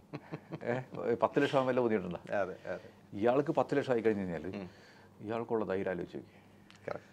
ഏഹ് പത്ത് ലക്ഷം വല്ല ബുദ്ധിമുട്ടുണ്ടോ അതെ അതെ ഇയാൾക്ക് പത്ത് ലക്ഷം ആയി കഴിഞ്ഞ് കഴിഞ്ഞാൽ ഇയാൾക്കുള്ള ധൈര്യം ആലോചിച്ച് നോക്കി കറക്റ്റ്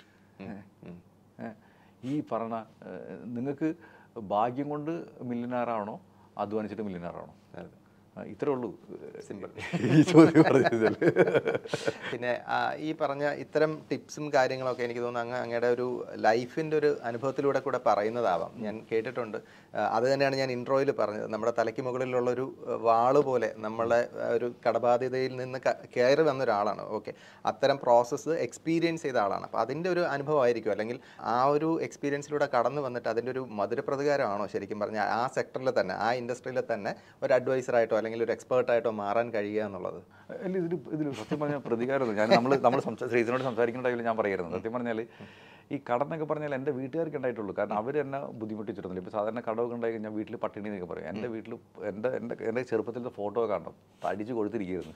ഏ, ഈ പറഞ്ഞ നിങ്ങൾക്ക് ഭാഗ്യം കൊണ്ട് മില്യനാറാണോ അധ്വാനിച്ചിട്ട് മില്യനാറാണോ ഇത്രേ ഉള്ളൂ സിമ്പിൾ ഈ ചോദ്യം പറഞ്ഞാൽ പിന്നെ ആ, ഈ പറഞ്ഞ ഇത്തരം ടിപ്സും കാര്യങ്ങളൊക്കെ എനിക്ക് തോന്നുന്നു അങ്ങ് അങ്ങയുടെ ഒരു ലൈഫിൻ്റെ ഒരു അനുഭവത്തിലൂടെ കൂടെ പറയുന്നതാവാം ഞാൻ കേട്ടിട്ടുണ്ട് ആ, അത് തന്നെയാണ് ഞാൻ ഇൻട്രോയിൽ പറഞ്ഞത് നമ്മുടെ തലയ്ക്ക് മുകളിലുള്ള ഒരു ആ, വാള് പോലെ നമ്മളെ ആ, ഒരു കടബാധ്യതയിൽ നിന്ന് ക- കയറി വന്ന ഒരാളാണ് ഓക്കെ അത്തരം പ്രോസസ്സ് എക്സ്പീരിയൻസ് ചെയ്ത ആളാണ് അപ്പോൾ അതിൻ്റെ ഒരു അനുഭവമായിരിക്കും അല്ലെങ്കിൽ ആ ഒരു എക്സ്പീരിയൻസിലൂടെ കടന്നു വന്നിട്ട് അതിൻ്റെ ഒരു മധുരപ്രതികാരമാണോ ശരിക്കും പറഞ്ഞാൽ ആ സെക്ടറിൽ തന്നെ ആ ഇൻഡസ്ട്രിയിൽ തന്നെ ഒരു അഡ്വൈസറായിട്ടോ അല്ലെങ്കിൽ ഒരു എക്സ്പേർട്ടായിട്ടോ മാറാൻ കഴിയുക എന്നുള്ളത് അല്ല ഇതിൽ ഇതിൽ സത്യം പറഞ്ഞാൽ പ്രതികാരം ഞാൻ നമ്മൾ നമ്മൾ ശ്രീധനോട് സംസാരിക്കുന്ന ടൈമിൽ ഞാൻ പറയായിരുന്നു സത്യം പറഞ്ഞാൽ ഈ കടന്നൊക്കെ പറഞ്ഞാൽ എൻ്റെ വീട്ടുകാർക്ക് ഉണ്ടായിട്ടുള്ളൂ കാരണം അവർ എന്നെ ബുദ്ധിമുട്ടിച്ചിരുന്നില്ല ഇപ്പോൾ സാധാരണ കടമൊക്കെ ഉണ്ടായി കഴിഞ്ഞാൽ വീട്ടിൽ പട്ടിണി എന്നൊക്കെ പറയും എൻ്റെ വീട്ടിൽ എൻ്റെ എൻ്റെ എൻ്റെ ചെറുപ്പത്തിലത്തെ ഫോട്ടോ കാണണം തടിച്ച് കൊഴുത്തിരിക്കുന്നു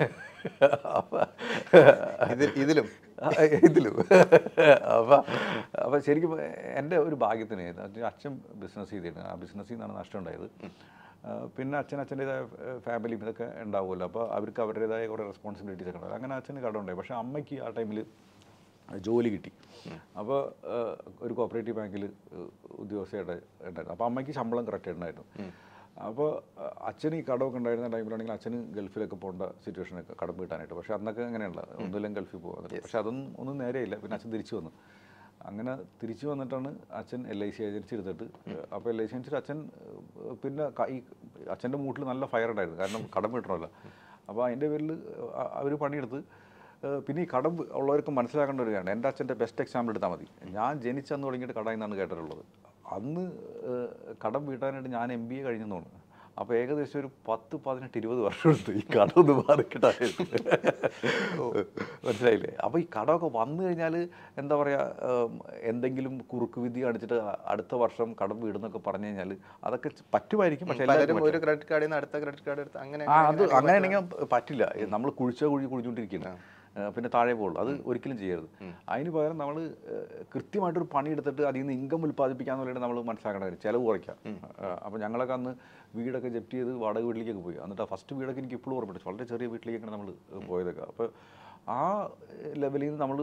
അപ്പം ഇതിൽ ഇതിലും ആ, ഇതിലും അപ്പം അപ്പം ശരിക്കും എൻ്റെ ഒരു ഭാഗ്യത്തിന് അത് അച്ഛൻ ബിസിനസ് ചെയ്തിരുന്നു ആ ബിസിനസ്സിൽ നിന്നാണ് നഷ്ടം ഉണ്ടായത് ആ, പിന്നെ അച്ഛൻ അച്ഛൻ്റെതായ ഫാമിലിയും ഇതൊക്കെ ഉണ്ടാവുമല്ലോ അപ്പോൾ അവർക്ക് അവരുടേതായ കുറേ റെസ്പോൺസിബിലിറ്റീസ് ഒക്കെ ഉണ്ടാവും അങ്ങനെ അച്ഛന് കടം ഉണ്ടായി പക്ഷേ അമ്മയ്ക്ക് ആ ടൈമിൽ ജോലി കിട്ടി അപ്പോൾ ഒരു കോപ്പറേറ്റീവ് ബാങ്കിൽ ഉദ്യോഗസ്ഥയായിട്ട് ഉണ്ടായിരുന്നു അപ്പോൾ അമ്മയ്ക്ക് ശമ്പളം കറക്റ്റ് ഉണ്ടായിരുന്നു അപ്പോൾ അച്ഛന് ഈ കടമൊക്കെ ഉണ്ടായിരുന്ന ടൈമിലാണെങ്കിൽ അച്ഛന് ഗൾഫിലൊക്കെ പോകേണ്ട സിറ്റുവേഷനൊക്കെ കടം വീട്ടാനായിട്ട് പക്ഷേ അന്നൊക്കെ അങ്ങനെയുള്ള ഒന്നുമില്ലെങ്കിൽ ഗൾഫിൽ പോകാൻ പക്ഷേ അതൊന്നും ഒന്നും നേരെയില്ല പിന്നെ അച്ഛൻ തിരിച്ചു വന്നു അങ്ങനെ തിരിച്ചു വന്നിട്ടാണ് അച്ഛൻ എൽ ഐ സി ഏജൻസി എടുത്തിട്ട് അപ്പോൾ എൽ ഐ സി ഏജൻസിയിൽ അച്ഛൻ ഏഹ്, പിന്നെ ക- ഈ അച്ഛൻ്റെ മൂട്ടിൽ നല്ല ഫയർ ഉണ്ടായിരുന്നു കാരണം കടം വീട്ടണമല്ലോ അപ്പോൾ അതിൻ്റെ പേരിൽ അവർ പണിയെടുത്ത് ഏഹ്, പിന്നെ ഈ കടം ഉള്ളവർക്ക് മനസ്സിലാക്കേണ്ട ഒരു കാര്യമാണ് എൻ്റെ അച്ഛൻ്റെ ബെസ്റ്റ് എക്സാമ്പിൾ എടുത്താൽ മതി ഞാൻ ജനിച്ചന്ന് തുടങ്ങിയിട്ട് കടയിൽ നിന്നാണ് കേട്ടിട്ടുള്ളത് അന്ന് ഏഹ്, കടം വീട്ടാനായിട്ട് ഞാൻ എം ബി എ കഴിഞ്ഞെന്ന് തോന്നുന്നു അപ്പോൾ ഏകദേശം ഒരു പത്ത് പതിനെട്ട് ഇരുപത് വർഷം എടുത്തു ഈ കടം ഒന്ന് മാറിക്കിട്ടായിരുന്നു മനസ്സിലായില്ലേ അപ്പോൾ ഈ കടമൊക്കെ വന്നു കഴിഞ്ഞാൽ എന്താ പറയുക എന്തെങ്കിലും കുറുക്ക് വിധി കാണിച്ചിട്ട് അടുത്ത വർഷം കടം വീടുന്നൊക്കെ പറഞ്ഞു കഴിഞ്ഞാൽ അതൊക്കെ പറ്റുമായിരിക്കും പക്ഷേ എല്ലാവർക്കും പലരും ഒരു ക്രെഡിറ്റ് കാർഡിൽ നിന്ന് അടുത്ത ക്രെഡിറ്റ് കാർഡ് എടുത്ത് അങ്ങനെ ആ അത് അങ്ങനെയാണെങ്കിൽ പറ്റില്ല നമ്മൾ കുഴിച്ച കുഴി കുഴിച്ചുകൊണ്ടിരിക്കുന്നു പിന്നെ താഴെ പോകുള്ളൂ അത് ഒരിക്കലും ചെയ്യരുത് അതിന് പകരം നമ്മൾ കൃത്യമായിട്ടൊരു പണി എടുത്തിട്ട് അതിൽ നിന്ന് ഇൻകം ഉൽപ്പാദിപ്പിക്കാന്ന് പറയുന്നത് നമ്മൾ മനസ്സിലാക്കേണ്ട കാര്യം ചിലവ് കുറയ്ക്കാം അപ്പോൾ ഞങ്ങളൊക്കെ അന്ന് വീടൊക്കെ ജപ്റ്റ് ചെയ്ത് വാടക വീട്ടിലേക്കൊക്കെ പോയി എന്നിട്ട് ആ ഫസ്റ്റ് വീടൊക്കെ എനിക്ക് ഇപ്പോഴും ഓർമ്മയുണ്ട് വളരെ ചെറിയ വീട്ടിലേക്കാണ് നമ്മൾ പോയതൊക്കെ അപ്പോൾ ആ ലെവലിൽ നിന്ന് നമ്മൾ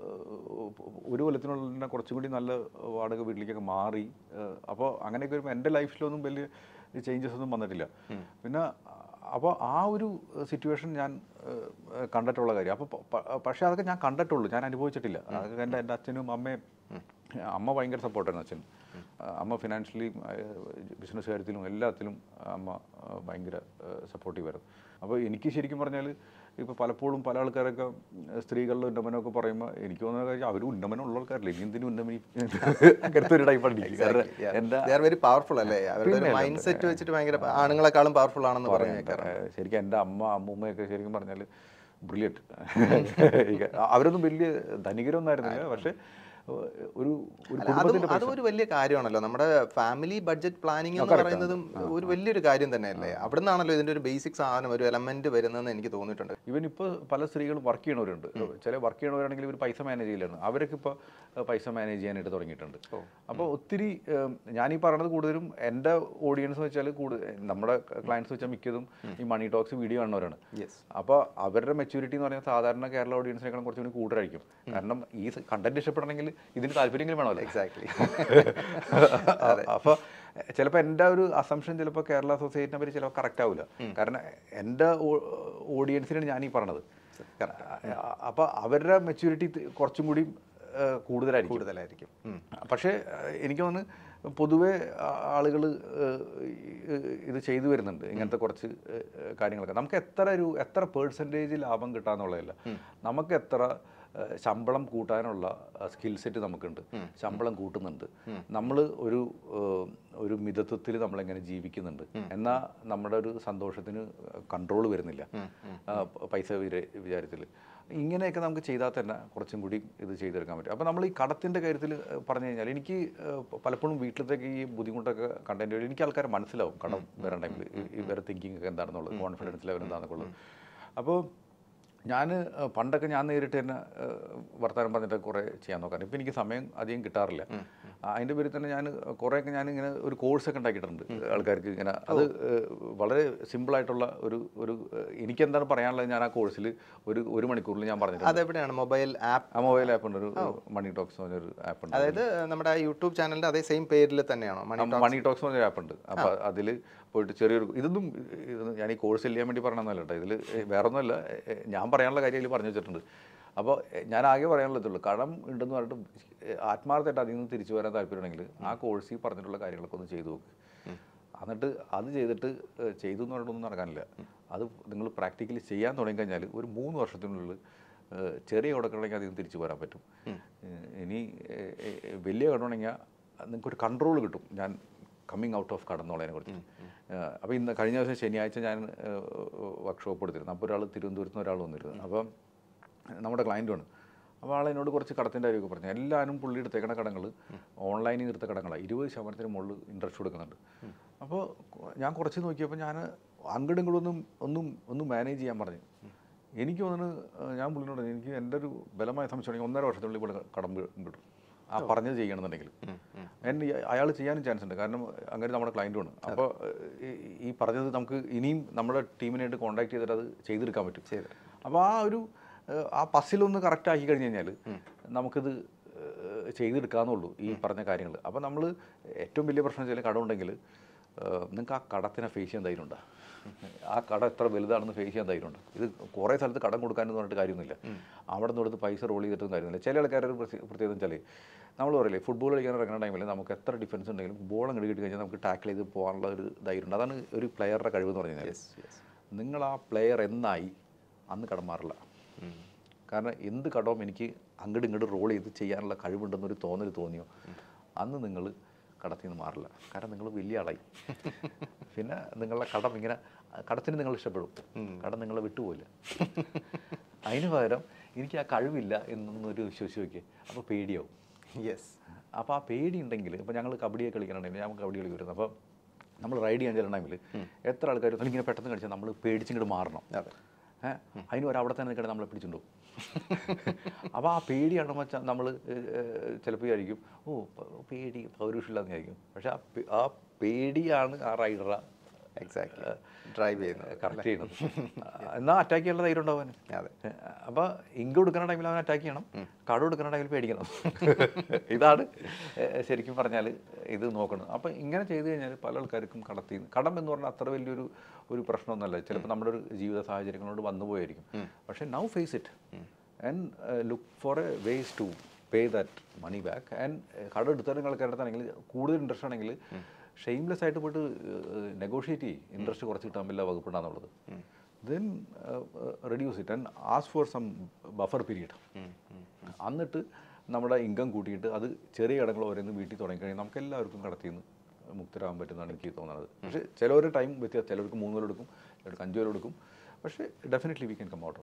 ഒരു കൊല്ലത്തിനുള്ളിൽ തന്നെ കുറച്ചും കൂടി നല്ല വാടക വീട്ടിലേക്കൊക്കെ മാറി അപ്പോൾ അങ്ങനെയൊക്കെ വരുമ്പോൾ എൻ്റെ ലൈഫിലൊന്നും വലിയ ചേഞ്ചസ് ഒന്നും വന്നിട്ടില്ല പിന്നെ അപ്പോൾ ആ ഒരു സിറ്റുവേഷൻ ഞാൻ ഏഹ്, കണ്ടിട്ടുള്ള കാര്യം അപ്പോൾ പക്ഷേ അതൊക്കെ ഞാൻ കണ്ടിട്ടുള്ളൂ ഞാൻ അനുഭവിച്ചിട്ടില്ല അതൊക്കെ എൻ്റെ എൻ്റെ അച്ഛനും അമ്മയും അമ്മ ഭയങ്കര സപ്പോർട്ടായിരുന്നു അച്ഛൻ അമ്മ ഫിനാൻഷ്യലി ബിസിനസ് കാര്യത്തിലും എല്ലാത്തിലും അമ്മ ആ, ഭയങ്കര സപ്പോർട്ടീവായിരുന്നു അപ്പോൾ എനിക്ക് ശരിക്കും പറഞ്ഞാൽ ഇപ്പോൾ പലപ്പോഴും പല ആൾക്കാരൊക്കെ സ്ത്രീകളുടെ ഉന്നമനമൊക്കെ പറയുമ്പോൾ എനിക്ക് തോന്നുന്ന കാര്യം അവർ ഉന്നമനം ഉള്ള ആൾക്കാരല്ലേ ഇനി എന്തിനും ഉന്നമനി അങ്ങനത്തെ ഒരു ടൈപ്പാണ് എനിക്ക് കാരണം എൻ്റെ ദേ ആർ വെരി പവർഫുൾ അല്ലേ അവരുടെ ഒരു മൈൻഡ് സെറ്റ് വെച്ചിട്ട് ഭയങ്കര ആണുങ്ങളെക്കാളും പവർഫുൾ ആണെന്ന് പറഞ്ഞു കേൾക്കാറ് ഏഹ് ശരിക്കും എൻ്റെ അമ്മ അമ്മൂമ്മയൊക്കെ ശരിക്കും പറഞ്ഞാൽ ബ്രില്യൻറ്റ് അവരൊന്നും വലിയ ധനികരൊന്നും ആയിരുന്നില്ല പക്ഷേ ഏഹ് ഒരു ഒരു അല്ല, കുടുംബത്തിൻ്റെ അതും അതും ഒരു വലിയ കാര്യമാണല്ലോ നമ്മുടെ ഫാമിലി ബഡ്ജറ്റ് പ്ലാനിങ് എന്ന് പറയുന്നതും ഒരു വലിയൊരു കാര്യം തന്നെയല്ലേ അവിടെ നിന്നാണല്ലോ ഇതിന്റെ ഒരു ബേസിക് സാധനം ഒരു എലമെന്റ് വരുന്നതെന്ന് എനിക്ക് തോന്നിയിട്ടുണ്ട് ഇവൻ ഇപ്പോൾ പല സ്ത്രീകളും വർക്ക് ചെയ്യണവരുണ്ട് ചില വർക്ക് ചെയ്യണവരാണെങ്കിൽ ഇവർ പൈസ മാനേജ് ചെയ്യലാണ് അവരൊക്കെ ഇപ്പോൾ പൈസ മാനേജ് ചെയ്യാനായിട്ട് തുടങ്ങിയിട്ടുണ്ട് അപ്പോൾ ഒത്തിരി ഏം, ഞാനീ പറയണത് കൂടുതലും എൻ്റെ ഓഡിയൻസ് എന്ന് വെച്ചാൽ കൂടുതൽ നമ്മുടെ ക്ലയൻസ് വെച്ചാൽ മിക്കതും ഈ മണി ടോക്സ് വീഡിയോ കാണുന്നവരാണ് യെസ് അപ്പോൾ അവരുടെ മെച്യൂരിറ്റി എന്ന് പറഞ്ഞാൽ സാധാരണ കേരള ഓഡിയൻസിനേക്കാളും കുറച്ചുകൂടി കൂടുതലായിരിക്കും കാരണം ഈ കണ്ടന്റ് ഇഷ്ടപ്പെടണമെങ്കിൽ ഇതിന് താല്പര്യമെങ്കിലും വേണമല്ലോ എക്സാക്ട്ലി അപ്പോൾ ചിലപ്പോൾ എൻ്റെ ഒരു അസംഷൻ ചിലപ്പോൾ കേരള സൊസൈറ്റിനെ പറ്റി ചിലപ്പോൾ കറക്റ്റ് ആവില്ല കാരണം എൻ്റെ ഓഡിയൻസിനാണ് ഞാൻ ഈ പറഞ്ഞത് അപ്പോൾ അവരുടെ മെച്യൂരിറ്റി കുറച്ചും കൂടി ആ, കൂടുതലായിരിക്കും കൂടുതലായിരിക്കും ഉം. പക്ഷേ അഹ് എനിക്ക് തോന്നുന്നു പൊതുവെ ആളുകൾ ഇത് ചെയ്തു വരുന്നുണ്ട് ഇങ്ങനത്തെ കുറച്ച് ഏഹ്, കാര്യങ്ങളൊക്കെ നമുക്ക് എത്ര ഒരു എത്ര പേഴ്സൻറ്റേജ് ലാഭം കിട്ടാന്നുള്ളതല്ല നമുക്ക് എത്ര ഏഹ്, ശമ്പളം കൂട്ടാനുള്ള സ്കിൽ സെറ്റ് നമുക്കുണ്ട് ശമ്പളം കൂട്ടുന്നുണ്ട് നമ്മൾ ഒരു ഏഹ്, ഒരു മിതത്വത്തിൽ നമ്മളെങ്ങനെ ജീവിക്കുന്നുണ്ട് എന്നാൽ നമ്മുടെ ഒരു സന്തോഷത്തിന് കൺട്രോൾ വരുന്നില്ല ആ, പ- പൈസ വിര- വിചാരത്തിൽ ഇങ്ങനെയൊക്കെ നമുക്ക് ചെയ്താൽ തന്നെ കുറച്ചും കൂടി ഇത് ചെയ്തെടുക്കാൻ പറ്റും അപ്പോൾ നമ്മൾ ഈ കടത്തിൻ്റെ കാര്യത്തിൽ പറഞ്ഞു കഴിഞ്ഞാൽ എനിക്ക് ഏഹ്, പ- പലപ്പോഴും വീട്ടിലത്തേക്ക് ഈ ബുദ്ധിമുട്ടൊക്കെ കണ്ടന്റ് വഴി എനിക്ക് ആൾക്കാരെ മനസ്സിലാവും കടം വരാൻ ടൈമിൽ ഇവരുടെ തിങ്കിങ് ഒക്കെ എന്താണെന്നുള്ളത് കോൺഫിഡൻസ് ലെവൽ എന്താണെന്നൊക്കെ ഉള്ളത് അപ്പോൾ ഞാൻ പണ്ടൊക്കെ ഞാൻ നേരിട്ട് തന്നെ ഏഹ്, വർത്തമാനം പറഞ്ഞിട്ട് കുറേ ചെയ്യാൻ നോക്കാൻ ഇപ്പം എനിക്ക് സമയം അധികം കിട്ടാറില്ല അതിൻ്റെ പേരിൽ തന്നെ ഞാൻ കുറേയൊക്കെ ഞാൻ ഇങ്ങനെ ഒരു കോഴ്സൊക്കെ ഉണ്ടാക്കിയിട്ടുണ്ട് ആൾക്കാർക്ക് ഇങ്ങനെ അത് ഏഹ്, വളരെ സിമ്പിളായിട്ടുള്ള ഒരു ഒരു ഏഹ്, എനിക്കെന്താണ് പറയാനുള്ളത് ഞാൻ ആ കോഴ്സിൽ ഒരു ഒരു മണിക്കൂറിൽ ഞാൻ പറഞ്ഞിട്ടുണ്ട് അതെവിടെയാണ് മൊബൈൽ ആപ്പ് ആ മൊബൈൽ ആപ്പ് ഉണ്ട് ഒരു മണി ടോക്സ് എന്ന് പറഞ്ഞൊരു ആപ്പ് ഉണ്ട് അതായത് നമ്മുടെ യൂട്യൂബ് ചാനലിന്റെ അതേ സെയിം പേരിൽ തന്നെയാണോ മണി ആ മണി ടോക്സ് പറഞ്ഞൊരു ആപ്പ് ഉണ്ട് അപ്പോൾ അതിൽ പോയിട്ട് ചെറിയൊരു ഇതൊന്നും ഇത് ഞാൻ ഈ കോഴ്സ് ചെയ്യാൻ വേണ്ടി പറഞ്ഞതല്ല കേട്ടോ ഇതിൽ വേറെ ഒന്നുമല്ല ഏ, ഞാൻ പറയാനുള്ള കാര്യം ഇതിൽ പറഞ്ഞു വെച്ചിട്ടുണ്ട് അപ്പോൾ ഞാൻ ആകെ പറയാനുള്ളത് ഇതുള്ളൂ കടം ഉണ്ടെന്ന് പറഞ്ഞിട്ട് ഏ, ആത്മാർത്ഥമായിട്ട് അതിൽ നിന്ന് തിരിച്ചു വരാൻ താല്പര്യമുണ്ടെങ്കിൽ ആ കോഴ്സിൽ പറഞ്ഞിട്ടുള്ള കാര്യങ്ങളൊക്കെ ഒന്ന് ചെയ്തു നോക്ക് എന്നിട്ട് അത് ചെയ്തിട്ട് ഏ, ചെയ്തു എന്ന് പറഞ്ഞിട്ടൊന്നും നടക്കാനില്ല അത് നിങ്ങൾ പ്രാക്ടിക്കലി ചെയ്യാൻ തുടങ്ങിക്കഴിഞ്ഞാൽ ഒരു മൂന്ന് വർഷത്തിനുള്ളിൽ ഏ, ചെറിയ കൊടുക്കണമെങ്കിൽ അതിൽ നിന്ന് തിരിച്ചു വരാൻ പറ്റും ഏ, ഇനി ഏ, ഏ, വലിയ കടമാണെങ്കിൽ നിങ്ങൾക്കൊരു കൺട്രോൾ കിട്ടും ഞാൻ കമ്മിങ് ഔട്ട് ഓഫ് കടന്നുള്ളതിനെ കുറിച്ച് അപ്പോൾ ഇന്ന് കഴിഞ്ഞ ദിവസം ശനിയാഴ്ച ഞാൻ വർക്ക്ഷോപ്പ് എടുത്തിരുന്നു അപ്പോൾ ഒരാൾ തിരുവനന്തപുരത്ത് നിന്ന് ഒരാൾ വന്നിരുന്നു അപ്പം നമ്മുടെ ക്ലയൻറ്റുമാണ് അപ്പോൾ ആൾ എന്നോട് കുറച്ച് കടത്തിൻ്റെ കാര്യമൊക്കെ പറഞ്ഞു എല്ലാവരും പുള്ളി എടുത്തേക്കണ കടങ്ങൾ ഓൺലൈനിൽ എടുത്ത കടങ്ങളാണ് ഇരുപത് ശതമാനത്തിന് മുകളിൽ ഇൻട്രസ്റ്റ് കൊടുക്കുന്നുണ്ട് അപ്പോൾ ഞാൻ കുറച്ച് നോക്കിയപ്പോൾ ഞാൻ അങ്ങോട്ടും ഇങ്ങോട്ടും ഒന്നും ഒന്നും ഒന്നും മാനേജ് ചെയ്യാൻ പറഞ്ഞു എനിക്ക് തോന്നുന്നു ഏഹ് ഞാൻ പുള്ളിനോട് പറഞ്ഞു, എനിക്ക് എൻ്റെ ഒരു ബലമായ സംശയമാണെങ്കിൽ ഒന്നര വർഷത്തിനുള്ളിൽ ഇവിടെ കടം വീ- കിട്ടും ആ പറഞ്ഞത് ചെയ്യണമെന്നുണ്ടെങ്കിൽ എന്നെ അയാൾ ചെയ്യാനും ചാൻസ് ഉണ്ട് കാരണം അങ്ങനെ നമ്മുടെ ക്ലയൻറ്റുമാണ് അപ്പോൾ ഈ- ഈ പറഞ്ഞത് നമുക്ക് ഇനിയും നമ്മുടെ ടീമിനായിട്ട് കോൺടാക്ട് ചെയ്തിട്ട് അത് ചെയ്തെടുക്കാൻ പറ്റും അപ്പോൾ ആ ഒരു ഏഹ്, ആ പസിലൊന്ന് കറക്റ്റ് ആക്കി കഴിഞ്ഞ് കഴിഞ്ഞാൽ നമുക്കിത് ഏഹ്, ചെയ്തെടുക്കാമെന്നുള്ളൂ ഈ പറഞ്ഞ കാര്യങ്ങൾ അപ്പോൾ നമ്മൾ ഏറ്റവും വലിയ പ്രശ്നം വെച്ചാൽ കടമുണ്ടെങ്കിൽ നിങ്ങൾക്ക് ആ കടത്തിനെ ഫേസ് ചെയ്യാൻ ധൈര്യമുണ്ടോ ആ കട എത്ര വലുതാണെന്ന് ഫേസ് ചെയ്യാൻ ധൈര്യമുണ്ട് ഇത് കുറേ സ്ഥലത്ത് കടം കൊടുക്കാനെന്ന് പറഞ്ഞിട്ട് കാര്യമൊന്നുമില്ല അവിടെ നിന്ന് കൊടുത്ത് പൈസ റോൾ ചെയ്തിട്ടൊന്നും കാര്യമൊന്നുമില്ല ചില ആൾക്കാരുടെ ഒരു പ്രത്യേക- പ്രത്യേകത വെച്ചാൽ നമ്മൾ പറയില്ലേ ഫുട്ബോൾ കളിക്കാൻ ഇറങ്ങുന്ന ടൈമിൽ നമുക്ക് എത്ര ഡിഫൻസ് ഉണ്ടെങ്കിലും ബോൾ അങ്ങോട്ട് കിട്ടി കഴിഞ്ഞാൽ നമുക്ക് ടാക്കിൾ ചെയ്ത് പോകാനുള്ള ഒരു ധൈര്യമുണ്ട് അതാണ് ഒരു പ്ലെയറുടെ കഴിവ് എന്ന് പറഞ്ഞു കഴിഞ്ഞാൽ നിങ്ങൾ ആ പ്ലെയർ എന്നായി അന്ന് കടം മാറില്ല കാരണം എന്ത് കടവും എനിക്ക് അങ്ങോട്ട് ഇങ്ങോട്ട് റോൾ ചെയ്ത് ചെയ്യാനുള്ള കഴിവുണ്ടെന്നൊരു തോന്നൽ തോന്നിയോ അന്ന് നിങ്ങൾ കടത്തിൽ നിന്ന് മാറില്ല കാരണം നിങ്ങൾ വലിയ ആളായി പിന്നെ നിങ്ങളുടെ കടം ഇങ്ങനെ കടത്തിന് നിങ്ങൾ ഇഷ്ടപ്പെടും കടം നിങ്ങളെ വിട്ടുപോയില്ല അതിന് പകരം എനിക്ക് ആ കഴിവില്ല എന്നൊന്നൊരു വിശ്വസിച്ച് നോക്കിയേ അപ്പോൾ പേടിയാവും യെസ് അപ്പോൾ ആ പേടി ഉണ്ടെങ്കിൽ ഇപ്പോൾ ഞങ്ങൾ കബഡിയൊക്കെ കളിക്കണമെങ്കിൽ ഞങ്ങൾ കബഡി കളിക്കുമായിരുന്നു അപ്പോൾ നമ്മൾ റൈഡ് ചെയ്യാൻ ചെല്ലുന്ന ടൈമിൽ എത്ര ആൾക്കാർ ഇങ്ങനെ പെട്ടെന്ന് കളിച്ചാൽ നമ്മൾ പേടിച്ചിങ്ങോട്ട് മാറണം അതെ ഏഹ് അതിന് ഒരു അവിടെ തന്നെ നിൽക്കണേ നമ്മളെ പിടിച്ചിട്ടുണ്ടോ അപ്പോൾ ആ പേടിയാണ് വെച്ചാൽ നമ്മൾ ചിലപ്പോൾ വിചാരിക്കും ഓ പ- പേടി പൗരുഷമില്ലാന്ന് വിചാരിക്കും പക്ഷെ ആ പേ- ആ പേടിയാണ് ആ റൈഡറെ എക്സാക്ട്ലി ഡ്രൈവ് ചെയ്യുന്നത് കറക്റ്റ് ചെയ്യുന്നത് എന്നാൽ അറ്റാക്ക് ചെയ്യാനുള്ള ധൈര്യം ഉണ്ടാവാൻ അതെ അപ്പോൾ ഇങ്ക് കൊടുക്കുന്ന ടൈമിൽ അവൻ അറ്റാക്ക് ചെയ്യണം കട കൊടുക്കുന്ന ടൈമിൽ പേടിക്കണം ഇതാണ് ഏഹ്, ശരിക്കും പറഞ്ഞാൽ ഇത് നോക്കണം അപ്പോൾ ഇങ്ങനെ ചെയ്തു കഴിഞ്ഞാൽ പല ആൾക്കാർക്കും കടത്തി കടം എന്ന് പറഞ്ഞാൽ അത്ര വലിയൊരു ഒരു പ്രശ്നമൊന്നുമല്ല ചിലപ്പോൾ നമ്മുടെ ഒരു ജീവിത സാഹചര്യങ്ങളോട് വന്നു പോയായിരിക്കും പക്ഷേ now face it and look for a ways to pay that money back and കട എടുത്ത ആൾക്കാരുടെ കൂടുതൽ ഇൻട്രസ്റ്റ് ആണെങ്കിൽ ഷെയിംലെസ് ആയിട്ട് പോയിട്ട് നെഗോഷിയേറ്റ് ചെയ്യും ഇൻട്രസ്റ്റ് കുറച്ച് കിട്ടാൻ വല്ല വകുപ്പുണ്ടാന്നുള്ളത് then reduce it and as for some buffer period എന്നിട്ട് നമ്മുടെ ഇൻകം കൂട്ടിയിട്ട് അത് ചെറിയ കടങ്ങൾ ഓരോന്ന് വീട്ടിൽ തുടങ്ങിക്കഴിഞ്ഞാൽ നമുക്ക് എല്ലാവർക്കും കടത്തിൽ നിന്ന് മുക്തരാകാൻ പറ്റുന്നതാണ് എനിക്ക് തോന്നുന്നത് പക്ഷേ ചിലവർ ടൈം വ്യത്യാസം ചിലവർക്ക് മൂന്ന് കൊല്ലം എടുക്കും ചിലർക്ക് അഞ്ച് കൊല്ലം എടുക്കും പക്ഷേ definitely we can come out